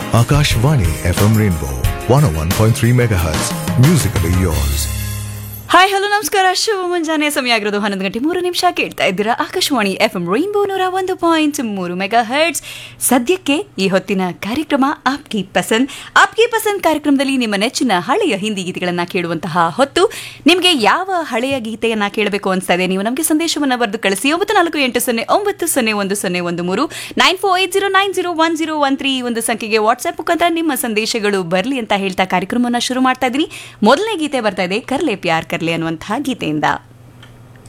Akashvani FM Rainbow 101.3 MHz. Musically yours. Hi hello ನಮಸ್ಕಾರ ಶುಭ ಮುಂಜಾನೆ ಸಮಯ ಆಗಿರೋದು ಹನ್ನೊಂದು ಗಂಟೆ ಮೂರು ನಿಮಿಷ ಕೇಳ್ತಾ ಇದ್ದೀರಾ ಆಕಾಶವಾಣಿ ಎಫ್ ಎಂ ರೈನ್ಬೋ ನೂರ ಒಂದು ಪಾಯಿಂಟ್ ಮೂರು ಮೆಗಾ ಹರ್ಟ್ಸ್ ಸದ್ಯಕ್ಕೆ ಈ ಹೊತ್ತಿನ ಕಾರ್ಯಕ್ರಮ ಆಪ್ಕಿ ಪಸಂದ್ ಆಪ್ಕಿ ಪಸಂದ್ ಕಾರ್ಯಕ್ರಮದಲ್ಲಿ ನಿಮ್ಮ ನೆಚ್ಚಿನ ಹಳೆಯ ಹಿಂದಿ ಗೀತೆಗಳನ್ನ ಕೇಳುವಂತಹ ಹೊತ್ತು ನಿಮಗೆ ಯಾವ ಹಳೆಯ ಗೀತೆಯನ್ನ ಕೇಳಬೇಕು ಅನ್ಸ್ತಾ ಇದೆ ನೀವು ನಮಗೆ ಸಂದೇಶವನ್ನ ಬರೆದು ಕಳಿಸಿ ಒಂಬತ್ತು ನಾಲ್ಕು ಎಂಟು ಸೊನ್ನೆ ಒಂಬತ್ತು ಸೊನ್ನೆ ಒಂದು ಸೊನ್ನೆ ಒಂದು ಮೂರು nine four eight zero nine zero one zero one three ಈ ಒಂದು ಸಂಖ್ಯೆಗೆ ವಾಟ್ಸ್ಆಪ್ ಮುಖಾಂತರ ನಿಮ್ಮ ಸಂದೇಶಗಳು ಬರಲಿ ಅಂತ ಹೇಳ್ತಾ ಕಾರ್ಯಕ್ರಮವನ್ನ ಶುರು ಮಾಡ್ತಾ ಇದ್ದೀನಿ ಮೊದಲನೇ ಗೀತೆ ಬರ್ತಾ ಇದೆ ಕರ್ಲೆ ಪ್ಯಾರ್ ಕರ್ಲೆ ಅನ್ನುವಂತಹ ಗೀತೆಯಿಂದ